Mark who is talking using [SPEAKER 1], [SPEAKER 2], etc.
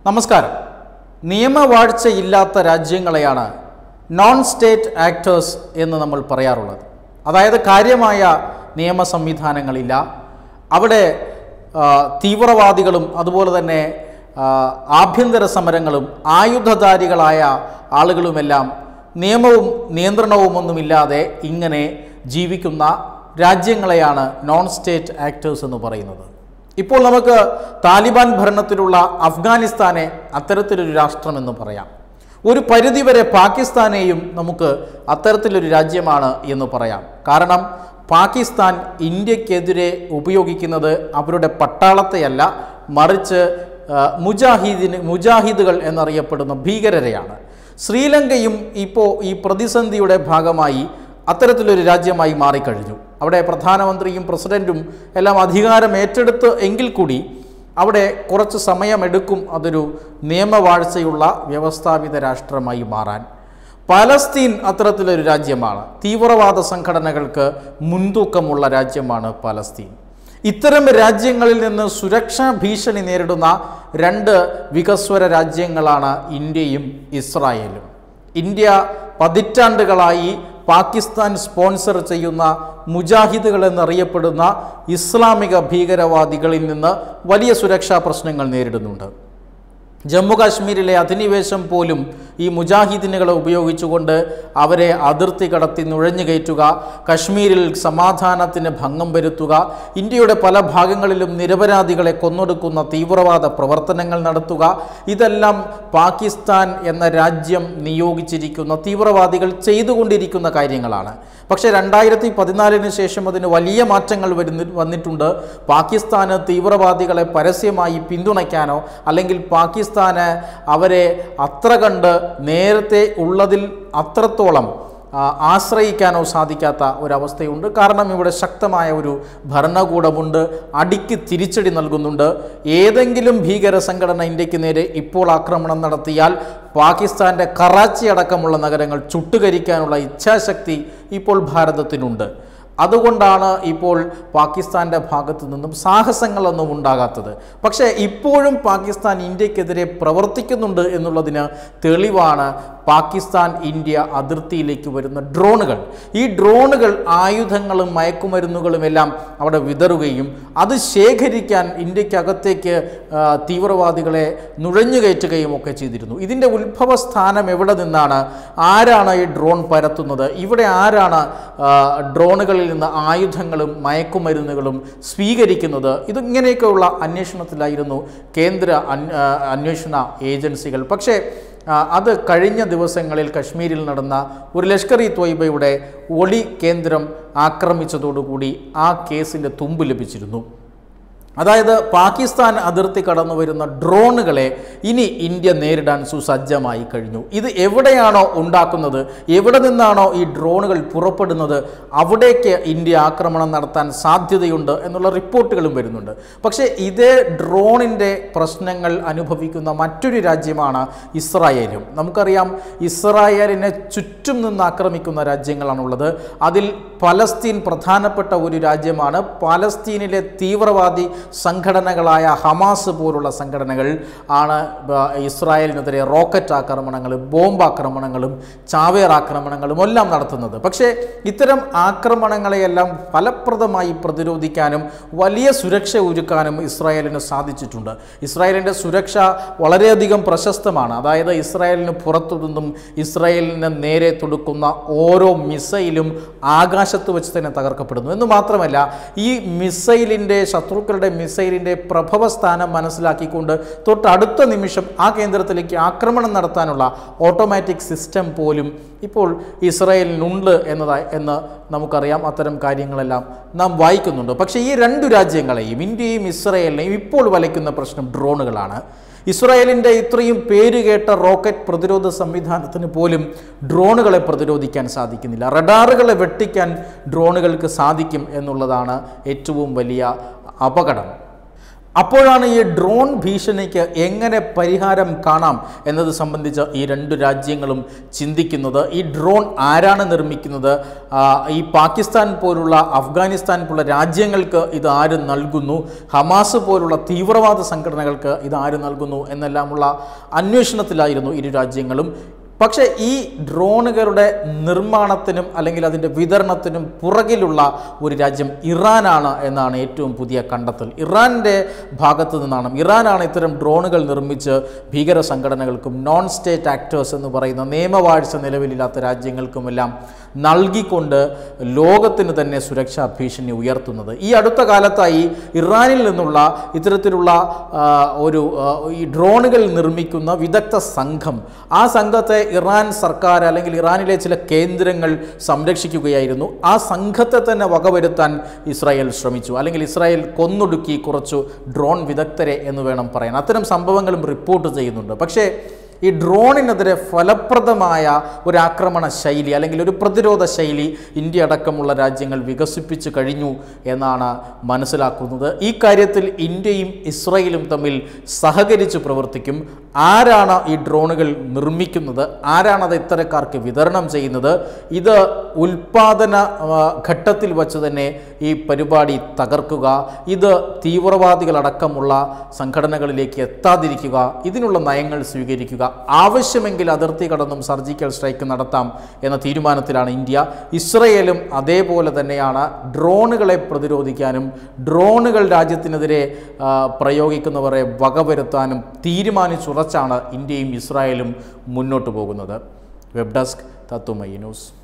[SPEAKER 1] നമസ്കാരം നിയമവാഴ്ചയില്ലാത്ത രാജ്യങ്ങളെയാണ് നോൺ സ്റ്റേറ്റ് ആക്ടേഴ്സ് എന്ന് നമ്മൾ പറയാറുള്ളത് അതായത് കാര്യമായ നിയമ സംവിധാനങ്ങളില്ല അവിടെ ആ, തീവ്രവാദികളും അതുപോലെ തന്നെ ആ, ആഭ്യന്തര സമരങ്ങളും ആയുധധാരികളായ ആളുകളുമെല്ലാം നിയമവും നിയന്ത്രണവും ഒന്നുമില്ലാതെ ഇങ്ങനെ ജീവിക്കുന്ന രാജ്യങ്ങളെയാണ് നോൺ സ്റ്റേറ്റ് ആക്ടേഴ്സ് എന്ന് പറയുന്നത് ഇപ്പോൾ നമുക്ക് താലിബാൻ ഭരണത്തിലുള്ള അഫ്ഗാനിസ്ഥാനെ അത്തരത്തിലൊരു രാഷ്ട്രമെന്ന് പറയാം ഒരു പരിധിവരെ പാകിസ്ഥാനെയും നമുക്ക് അത്തരത്തിലൊരു രാജ്യമാണ് എന്ന് പറയാം കാരണം പാകിസ്ഥാൻ ഇന്ത്യക്കെതിരെ ഉപയോഗിക്കുന്നത് അവരുടെ പട്ടാളത്തെയല്ല മറിച്ച് ആ, മുജാഹിദിന് മുജാഹിദുകൾ എന്നറിയപ്പെടുന്ന ഭീകരരെയാണ് ശ്രീലങ്കയും ഇപ്പോൾ ഈ പ്രതിസന്ധിയുടെ ഭാഗമായി അത്തരത്തിലൊരു രാജ്യമായി മാറിക്കഴിഞ്ഞു അവിടെ പ്രധാനമന്ത്രിയും പ്രസിഡന്റും എല്ലാം അധികാരം ഏറ്റെടുത്ത് എങ്കിൽ കൂടി അവിടെ കുറച്ച് സമയമെടുക്കും അതൊരു നിയമവാഴ്ചയുള്ള വ്യവസ്ഥാപിത രാഷ്ട്രമായി മാറാൻ പലസ്തീൻ അത്തരത്തിലൊരു രാജ്യമാണ് തീവ്രവാദ സംഘടനകൾക്ക് മുൻതൂക്കമുള്ള രാജ്യമാണ് പലസ്തീൻ ഇത്തരം രാജ്യങ്ങളിൽ നിന്ന് സുരക്ഷാ ഭീഷണി നേരിടുന്ന രണ്ട് വികസ്വര രാജ്യങ്ങളാണ് ഇന്ത്യയും ഇസ്രായേലും ഇന്ത്യ പതിറ്റാണ്ടുകളായി പാകിസ്ഥാൻ സ്പോൺസർ ചെയ്യുന്ന മുജാഹിദുകൾ എന്നറിയപ്പെടുന്ന ഇസ്ലാമിക ഭീകരവാദികളിൽ നിന്ന് വലിയ സുരക്ഷാ പ്രശ്നങ്ങൾ നേരിടുന്നുണ്ട് ജമ്മു കാശ്മീരിലെ അധിനിവേശം പോലും ഈ മുജാഹിദിനുകളെ ഉപയോഗിച്ചുകൊണ്ട് അവരെ അതിർത്തി കടത്തി നുഴഞ്ഞു കയറ്റുക കശ്മീരിൽ സമാധാനത്തിന് ഭംഗം വരുത്തുക ഇന്ത്യയുടെ പല ഭാഗങ്ങളിലും നിരപരാധികളെ കൊന്നൊടുക്കുന്ന തീവ്രവാദ പ്രവർത്തനങ്ങൾ നടത്തുക ഇതെല്ലാം പാകിസ്ഥാൻ എന്ന രാജ്യം നിയോഗിച്ചിരിക്കുന്ന തീവ്രവാദികൾ ചെയ്തുകൊണ്ടിരിക്കുന്ന കാര്യങ്ങളാണ് പക്ഷേ രണ്ടായിരത്തി പതിനാലിന് ശേഷം അതിന് വലിയ മാറ്റങ്ങൾ വരുന്ന വന്നിട്ടുണ്ട് പാകിസ്ഥാന് തീവ്രവാദികളെ പരസ്യമായി പിന്തുണയ്ക്കാനോ അല്ലെങ്കിൽ പാകിസ്ഥാന് അവരെ അത്ര കണ്ട് നേരത്തെ ഉള്ളതിൽ അത്രത്തോളം ആ, ആശ്രയിക്കാനോ സാധിക്കാത്ത ഒരവസ്ഥയുണ്ട് കാരണം ഇവിടെ ശക്തമായ ഒരു ഭരണകൂടമുണ്ട് അടിക്ക് തിരിച്ചടി നൽകുന്നുണ്ട് ഏതെങ്കിലും ഭീകര സംഘടന ഇന്ത്യക്ക് നേരെ ഇപ്പോൾ ആക്രമണം നടത്തിയാൽ പാകിസ്ഥാൻ്റെ കറാച്ചി അടക്കമുള്ള നഗരങ്ങൾ ചുട്ടുകരിക്കാനുള്ള ഇച്ഛാശക്തി ഇപ്പോൾ ഭാരതത്തിനുണ്ട് അതുകൊണ്ടാണ് ഇപ്പോൾ പാകിസ്ഥാൻ്റെ ഭാഗത്തു നിന്നും സാഹസങ്ങളൊന്നും ഉണ്ടാകാത്തത് പക്ഷേ ഇപ്പോഴും പാകിസ്ഥാൻ ഇന്ത്യക്കെതിരെ പ്രവർത്തിക്കുന്നുണ്ട് എന്നുള്ളതിന് തെളിവാണ് പാകിസ്ഥാൻ ഇന്ത്യ അതിർത്തിയിലേക്ക് വരുന്ന ഡ്രോണുകൾ ഈ ഡ്രോണുകൾ ആയുധങ്ങളും മയക്കുമരുന്നുകളും എല്ലാം അവിടെ വിതറുകയും അത് ശേഖരിക്കാൻ ഇന്ത്യക്കകത്തേക്ക് ആ, തീവ്രവാദികളെ നുഴഞ്ഞുകയറ്റുകയും ഒക്കെ ചെയ്തിരുന്നു ഇതിൻ്റെ ഉത്ഭവ സ്ഥാനം എവിടെ നിന്നാണ് ആരാണ് ഈ ഡ്രോൺ പരത്തുന്നത് ഇവിടെ ആരാണ് ആ, ഡ്രോണുകളിൽ നിന്ന് ആയുധങ്ങളും മയക്കുമരുന്നുകളും സ്വീകരിക്കുന്നത് ഇതിങ്ങനെയൊക്കെയുള്ള അന്വേഷണത്തിലായിരുന്നു കേന്ദ്ര അന്- ആ, അന്വേഷണ ഏജൻസികൾ പക്ഷേ ആ, അത് കഴിഞ്ഞ ദിവസങ്ങളിൽ കശ്മീരിൽ നടന്ന ഒരു ലഷ്കർ ഇ ത്വയ്ബയുടെ ഒളി കേന്ദ്രം ആക്രമിച്ചതോടുകൂടി ആ കേസിൻ്റെ തുമ്പ് ലഭിച്ചിരുന്നു അതായത് പാകിസ്ഥാൻ അതിർത്തി കടന്നു വരുന്ന ഡ്രോണുകളെ ഇനി ഇന്ത്യ നേരിടാൻ സുസജ്ജമായി കഴിഞ്ഞു ഇത് എവിടെയാണോ ഉണ്ടാക്കുന്നത് എവിടെ നിന്നാണോ ഈ ഡ്രോണുകൾ പുറപ്പെടുന്നത് അവിടേക്ക് ഇന്ത്യ ആക്രമണം നടത്താൻ സാധ്യതയുണ്ട് എന്നുള്ള റിപ്പോർട്ടുകളും വരുന്നുണ്ട് പക്ഷേ ഇതേ ഡ്രോണിൻ്റെ പ്രശ്നങ്ങൾ അനുഭവിക്കുന്ന മറ്റൊരു രാജ്യമാണ് ഇസ്രായേലും നമുക്കറിയാം ഇസ്രായേലിനെ ചുറ്റും നിന്ന് ആക്രമിക്കുന്ന രാജ്യങ്ങളാണുള്ളത് അതിൽ പലസ്തീൻ പ്രധാനപ്പെട്ട ഒരു രാജ്യമാണ് പലസ്തീനിലെ തീവ്രവാദി സംഘടനകളായ ഹമാസ് പോലുള്ള സംഘടനകൾ ആണ് ബ- ഇസ്രായേലിനെതിരെ റോക്കറ്റ് ആക്രമണങ്ങളും ബോംബ് ആക്രമണങ്ങളും ചാവേർ ആക്രമണങ്ങളും എല്ലാം നടത്തുന്നത് പക്ഷേ ഇത്തരം ആക്രമണങ്ങളെയെല്ലാം ഫലപ്രദമായി പ്രതിരോധിക്കാനും വലിയ സുരക്ഷ ഒരുക്കാനും ഇസ്രായേലിന് സാധിച്ചിട്ടുണ്ട് ഇസ്രായേലിൻ്റെ സുരക്ഷ വളരെയധികം പ്രശസ്തമാണ് അതായത് ഇസ്രായേലിന് പുറത്തു നിന്നും ഇസ്രായേലിന് നേരെ തൊടുക്കുന്ന ഓരോ മിസൈലും ആകാശത്ത് വെച്ച് തന്നെ തകർക്കപ്പെടുന്നു എന്ന് മാത്രമല്ല ഈ മിസൈലിൻ്റെ ശത്രുക്കളുടെ മിസൈലിൻ്റെ പ്രഭവ സ്ഥാനം മനസ്സിലാക്കിക്കൊണ്ട് തൊട്ടടുത്ത നിമിഷം ആ കേന്ദ്രത്തിലേക്ക് ആക്രമണം നടത്താനുള്ള ഓട്ടോമാറ്റിക് സിസ്റ്റം പോലും ഇപ്പോൾ ഇസ്രായേലിനുണ്ട് എന്നതായി എന്ന് നമുക്കറിയാം അത്തരം കാര്യങ്ങളെല്ലാം നാം വായിക്കുന്നുണ്ട് പക്ഷേ ഈ രണ്ടു രാജ്യങ്ങളെയും ഇന്ത്യയും ഇസ്രായേലിനെയും ഇപ്പോൾ വലയ്ക്കുന്ന പ്രശ്നം ഡ്രോണുകളാണ് ഇസ്രായേലിൻ്റെ ഇത്രയും പേരുകേട്ട റോക്കറ്റ് പ്രതിരോധ സംവിധാനത്തിന് പോലും ഡ്രോണുകളെ പ്രതിരോധിക്കാൻ സാധിക്കുന്നില്ല റഡാറുകളെ വെട്ടിക്കാൻ ഡ്രോണുകൾക്ക് സാധിക്കും എന്നുള്ളതാണ് ഏറ്റവും വലിയ അപകടം അപ്പോഴാണ് ഈ ഡ്രോൺ ഭീഷണിക്ക് എങ്ങനെ പരിഹാരം കാണാം എന്നത് സംബന്ധിച്ച് ഈ രണ്ട് രാജ്യങ്ങളും ചിന്തിക്കുന്നത് ഈ ഡ്രോൺ ആരാണ് നിർമ്മിക്കുന്നത് ആ, ഈ പാകിസ്ഥാൻ പോലുള്ള അഫ്ഗാനിസ്ഥാൻ പോലുള്ള രാജ്യങ്ങൾക്ക് ഇത് ആര് നൽകുന്നു ഹമാസ് പോലുള്ള തീവ്രവാദ സംഘടനകൾക്ക് ഇത് ആര് നൽകുന്നു എന്നെല്ലാമുള്ള അന്വേഷണത്തിലായിരുന്നു ഇരു രാജ്യങ്ങളും പക്ഷേ ഈ ഡ്രോണുകളുടെ നിർമ്മാണത്തിനും അല്ലെങ്കിൽ അതിൻ്റെ വിതരണത്തിനും പുറകിലുള്ള ഒരു രാജ്യം ഇറാനാണ് എന്നാണ് ഏറ്റവും പുതിയ കണ്ടെത്തൽ ഇറാൻ്റെ ഭാഗത്തു നിന്നാണ് ഇറാനാണ് ഇത്തരം ഡ്രോണുകൾ നിർമ്മിച്ച് ഭീകര സംഘടനകൾക്കും നോൺ സ്റ്റേറ്റ് ആക്ടേഴ്സ് എന്ന് പറയുന്ന നിയമവാഴ്ച നിലവിലില്ലാത്ത രാജ്യങ്ങൾക്കുമെല്ലാം നൽകിക്കൊണ്ട് ലോകത്തിന് തന്നെ സുരക്ഷാ ഭീഷണി ഉയർത്തുന്നത് ഈ അടുത്ത കാലത്തായി ഇറാനിൽ നിന്നുള്ള ഇത്തരത്തിലുള്ള ആ, ഒരു ആ, ഈ ഡ്രോണുകൾ നിർമ്മിക്കുന്ന വിദഗ്ധ സംഘം ആ സംഘത്തെ ഇറാൻ സർക്കാർ അല്ലെങ്കിൽ ഇറാനിലെ ചില കേന്ദ്രങ്ങൾ സംരക്ഷിക്കുകയായിരുന്നു ആ സംഘത്തെ തന്നെ വകവരുത്താൻ ഇസ്രായേൽ ശ്രമിച്ചു അല്ലെങ്കിൽ ഇസ്രായേൽ കൊന്നൊടുക്കി കുറച്ചു ഡ്രോൺ വിദഗ്ധരെ എന്ന് വേണം പറയാൻ അത്തരം സംഭവങ്ങളും റിപ്പോർട്ട് ചെയ്യുന്നുണ്ട് പക്ഷേ ഈ ഡ്രോണിനെതിരെ ഫലപ്രദമായ ഒരു ആക്രമണ ശൈലി അല്ലെങ്കിൽ ഒരു പ്രതിരോധ ശൈലി ഇന്ത്യ അടക്കമുള്ള രാജ്യങ്ങൾ വികസിപ്പിച്ചു കഴിഞ്ഞു എന്നാണ് മനസ്സിലാക്കുന്നത് ഈ കാര്യത്തിൽ ഇന്ത്യയും ഇസ്രയേലും തമ്മിൽ സഹകരിച്ച് പ്രവർത്തിക്കും ആരാണ് ഈ ഡ്രോണുകൾ നിർമ്മിക്കുന്നത് ആരാണത് ഇത്തരക്കാർക്ക് വിതരണം ചെയ്യുന്നത് ഇത് ഉൽപാദന ആ, ഘട്ടത്തിൽ വച്ച് തന്നെ ഈ പരിപാടി തകർക്കുക ഇത് തീവ്രവാദികളടക്കമുള്ള സംഘടനകളിലേക്ക് എത്താതിരിക്കുക ഇതിനുള്ള നയങ്ങൾ സ്വീകരിക്കുക ആവശ്യമെങ്കിൽ അതിർത്തി കടന്നും സർജിക്കൽ സ്ട്രൈക്ക് നടത്താം എന്ന തീരുമാനത്തിലാണ് ഇന്ത്യ ഇസ്രയേലും അതേപോലെ തന്നെയാണ് ഡ്രോണുകളെ പ്രതിരോധിക്കാനും ഡ്രോണുകൾ രാജ്യത്തിനെതിരെ ആ, പ്രയോഗിക്കുന്നവരെ വകവരുത്താനും തീരുമാനിച്ചുറച്ചാണ് ഇന്ത്യയും ഇസ്രായേലും മുന്നോട്ട് പോകുന്നത് വെബ് ഡെസ്ക് തത്തുമൈ ന്യൂസ്